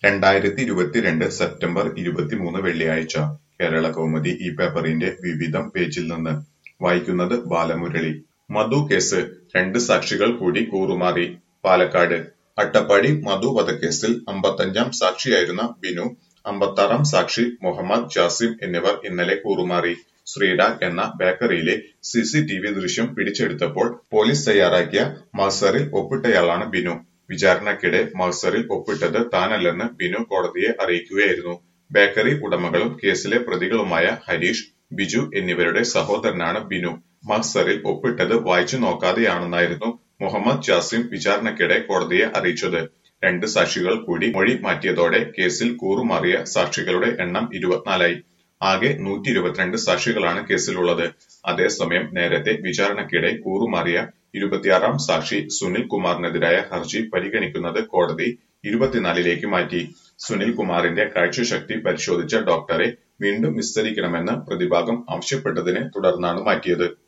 രണ്ടായിരത്തി ഇരുപത്തിരണ്ട് സെപ്റ്റംബർ ഇരുപത്തിമൂന്ന് വെള്ളിയാഴ്ച കേരള കൗമുദി ഈ പേപ്പറിന്റെ വിവിധം പേജിൽ നിന്ന് വായിക്കുന്നത് ബാലമുരളി മധു കേസ് രണ്ട് സാക്ഷികൾ കൂടി കൂറുമാറി പാലക്കാട് അട്ടപ്പാടി മധു വധക്കേസിൽ അമ്പത്തഞ്ചാം സാക്ഷിയായിരുന്ന ബിനു അമ്പത്താറാം സാക്ഷി മുഹമ്മദ് ജാസിം എന്നിവർ ഇന്നലെ കൂറുമാറി ശ്രീഡാൽ എന്ന ബേക്കറിയിലെ സി സി ടി വി ദൃശ്യം പിടിച്ചെടുത്തപ്പോൾ പോലീസ് തയ്യാറാക്കിയ മഹ്സറിൽ ഒപ്പിട്ടയാളാണ് ബിനു വിചാരണയ്ക്കിടെ മഹ്സറിൽ ഒപ്പിട്ടത് താനല്ലെന്ന് ബിനു കോടതിയെ അറിയിക്കുകയായിരുന്നു ബേക്കറി ഉടമകളും കേസിലെ പ്രതികളുമായ ഹരീഷ് ബിജു എന്നിവരുടെ സഹോദരനാണ് ബിനു മഹ്സറിൽ ഒപ്പിട്ടത് വായിച്ചു നോക്കാതെയാണെന്നായിരുന്നു മുഹമ്മദ് ജാസിം വിചാരണയ്ക്കിടെ കോടതിയെ അറിയിച്ചത് രണ്ട് സാക്ഷികൾ കൂടി മൊഴി മാറ്റിയതോടെ കേസിൽ കൂറുമാറിയ സാക്ഷികളുടെ എണ്ണം ഇരുപത്തിനാലായി ആകെ നൂറ്റി ഇരുപത്തിരണ്ട് സാക്ഷികളാണ് കേസിലുള്ളത് അതേസമയം നേരത്തെ വിചാരണയ്ക്കിടെ കൂറുമാറിയ ഇരുപത്തിയാറാം സാക്ഷി സുനിൽ കുമാറിനെതിരായ ഹർജി പരിഗണിക്കുന്നത് കോടതി ഇരുപത്തിനാലിലേക്ക് മാറ്റി സുനിൽ കുമാറിന്റെ കാഴ്ചശക്തി പരിശോധിച്ച ഡോക്ടറെ വീണ്ടും വിസ്തരിക്കണമെന്ന് പ്രതിഭാഗം ആവശ്യപ്പെട്ടതിനെ തുടർന്നാണ് മാറ്റിയത്